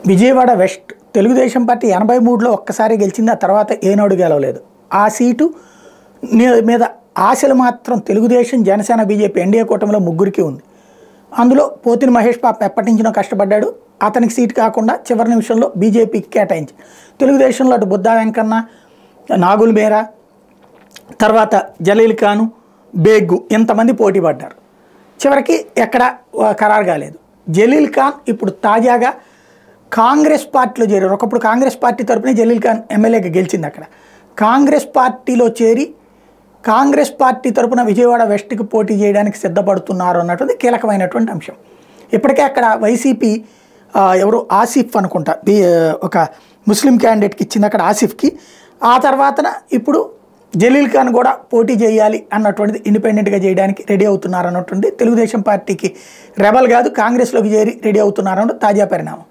Vijayawada west Telugu Desam party ఎనభై మూడులో ఒక్కసారి గెలిచింది ఆ తర్వాత ఏనాడు గెలవలేదు ఆ సీటు ని- మీద ఆశలు మాత్రం తెలుగుదేశం జనసేన బీజేపీ ఎన్డీఏ కూటమిలో ముగ్గురికి ఉంది అందులో పోతిని మహేష్ పాప ఎప్పటి నుంచినో కష్టపడ్డాడు అతనికి సీటు కాకుండా చివరి నిమిషంలో బీజేపీకి కేటాయించి తెలుగుదేశంలో అటు బుద్ధా వెంకన్న నాగుల్ మేరా తర్వాత జలీల్ ఖాను బేగ్గు ఇంతమంది పోటీ పడ్డారు చివరికి ఎక్కడ ఆ, ఖరారు కాలేదు జలీల్ ఖాన్ ఇప్పుడు తాజాగా కాంగ్రెస్ పార్టీలో చేరారు ఒకప్పుడు కాంగ్రెస్ పార్టీ తరపునే జలీల్ ఖాన్ ఎమ్మెల్యేగా గెలిచింది అక్కడ కాంగ్రెస్ పార్టీలో చేరి కాంగ్రెస్ పార్టీ తరపున విజయవాడ వెస్ట్కి పోటీ చేయడానికి సిద్ధపడుతున్నారు అన్నటువంటి కీలకమైనటువంటి అంశం ఇప్పటికే అక్కడ వైసీపీ ఆ, ఎవరు ఆసిఫ్ అనుకుంటా బి ఒక ముస్లిం క్యాండిడేట్కి ఇచ్చింది అక్కడ ఆసిఫ్కి ఆ తర్వాతన ఇప్పుడు జలీల్ ఖాన్ కూడా పోటీ చేయాలి అన్నటువంటిది ఇండిపెండెంట్గా చేయడానికి రెడీ అవుతున్నారు అన్నటువంటి తెలుగుదేశం పార్టీకి రెబల్ కాదు కాంగ్రెస్లోకి చేరి రెడీ అవుతున్నారు అన్నది తాజా పరిణామం